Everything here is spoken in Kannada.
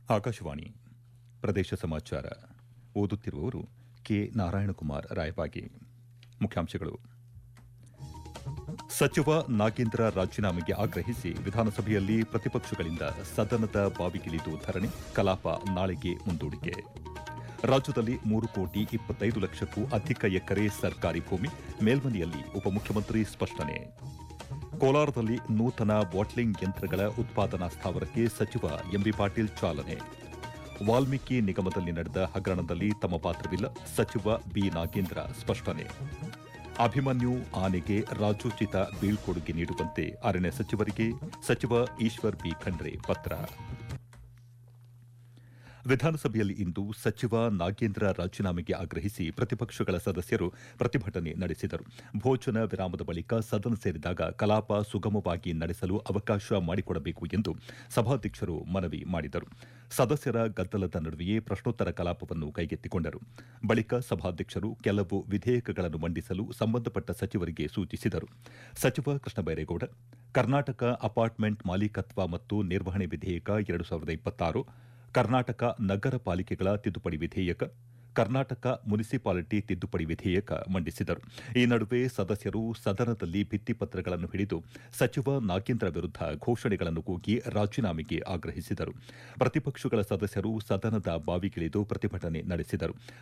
ಆಕಾಶವಾಣಿ ಪ್ರದೇಶ ಸಮಾಚಾರ ಓದುತ್ತಿರುವವರು ಕೆ ನಾರಾಯಣಕುಮಾರ್ ರಾಯಬಾಗಿ ಮುಖ್ಯಾಂಶಗಳು ಸಚಿವ ನಾಗೇಂದ್ರ ರಾಜೀನಾಮೆಗೆ ಆಗ್ರಹಿಸಿ ವಿಧಾನಸಭೆಯಲ್ಲಿ ಪ್ರತಿಪಕ್ಷಗಳಿಂದ ಸದನದ ಬಾವಿಗಿಳಿದು ಧರಣಿ ಕಲಾಪ ನಾಳೆಗೆ ಮುಂದೂಡಿಕೆ ರಾಜ್ಯದಲ್ಲಿ ಮೂರು ಕೋಟಿ ಇಪ್ಪತ್ತೈದು ಲಕ್ಷಕ್ಕೂ ಅಧಿಕ ಎಕರೆ ಸರ್ಕಾರಿ ಭೂಮಿ ಮೇಲ್ಮನೆಯಲ್ಲಿ ಉಪಮುಖ್ಯಮಂತ್ರಿ ಸ್ಪಷ್ಟನೆ ಕೋಲಾರದಲ್ಲಿ ನೂತನ ಬಾಟ್ಲಿಂಗ್ ಯಂತ್ರಗಳ ಉತ್ಪಾದನಾ ಸ್ಥಾವರಕ್ಕೆ ಸಚಿವ ಎಂಬಿ ಪಾಟೀಲ್ ಚಾಲನೆ ವಾಲ್ಮೀಕಿ ನಿಗಮದಲ್ಲಿ ನಡೆದ ಹಗರಣದಲ್ಲಿ ತಮ್ಮ ಪಾತ್ರವಿಲ್ಲ ಸಚಿವ ಬಿ ನಾಗೇಂದ್ರ ಸ್ಪಷ್ಟನೆ ಅಭಿಮನ್ಯು ಆನೆಗೆ ರಾಜೋಚಿತ ಬೀಳ್ಕೊಡುಗೆ ನೀಡುವಂತೆ ಅರಣ್ಯ ಸಚಿವರಿಗೆ ಸಚಿವ ಈಶ್ವರ್ ಬಿ ಖಂಡ್ರೆ ಪತ್ರ ವಿಧಾನಸಭೆಯಲ್ಲಿ ಇಂದು ಸಚಿವ ನಾಗೇಂದ್ರ ರಾಜೀನಾಮೆಗೆ ಆಗ್ರಹಿಸಿ ಪ್ರತಿಪಕ್ಷಗಳ ಸದಸ್ಯರು ಪ್ರತಿಭಟನೆ ನಡೆಸಿದರು ಭೋಜನ ವಿರಾಮದ ಬಳಿಕ ಸದನ ಸೇರಿದಾಗ ಕಲಾಪ ಸುಗಮವಾಗಿ ನಡೆಸಲು ಅವಕಾಶ ಮಾಡಿಕೊಡಬೇಕು ಎಂದು ಸಭಾಧ್ಯಕ್ಷರು ಮನವಿ ಮಾಡಿದರು ಸದಸ್ಯರ ಗದ್ದಲದ ನಡುವೆಯೇ ಪ್ರಶ್ನೋತ್ತರ ಕಲಾಪವನ್ನು ಕೈಗೆತ್ತಿಕೊಂಡರು ಬಳಿಕ ಸಭಾಧ್ಯಕ್ಷರು ಕೆಲವು ವಿಧೇಯಕಗಳನ್ನು ಮಂಡಿಸಲು ಸಂಬಂಧಪಟ್ಟ ಸಚಿವರಿಗೆ ಸೂಚಿಸಿದರು ಸಚಿವ ಕೃಷ್ಣ ಬೈರೇಗೌಡ ಕರ್ನಾಟಕ ಅಪಾರ್ಟ್ಮೆಂಟ್ ಮಾಲೀಕತ್ವ ಮತ್ತು ನಿರ್ವಹಣೆ ವಿಧೇಯಕ ಎರಡು ಸಾವಿರದ ಇಪ್ಪತ್ತಾರು ಕರ್ನಾಟಕ ನಗರ ಪಾಲಿಕೆಗಳ ತಿದ್ದುಪಡಿ ವಿಧೇಯಕ ಕರ್ನಾಟಕ ಮುನಿಸಿಪಾಲಿಟಿ ತಿದ್ದುಪಡಿ ವಿಧೇಯಕ ಮಂಡಿಸಿದರು ಈ ನಡುವೆ ಸದಸ್ಯರು ಸದನದಲ್ಲಿ ಭಿತ್ತಿಪತ್ರಗಳನ್ನು ಹಿಡಿದು ಸಚಿವ ನಾಗೇಂದ್ರ ವಿರುದ್ಧ ಘೋಷಣೆಗಳನ್ನು ಕೂಗಿ ರಾಜೀನಾಮೆಗೆ ಆಗ್ರಹಿಸಿದರು ಪ್ರತಿಪಕ್ಷಗಳ ಸದಸ್ಯರು ಸದನದ ಬಾವಿಗಿಳಿದು ಪ್ರತಿಭಟನೆ ನಡೆಸಿದರು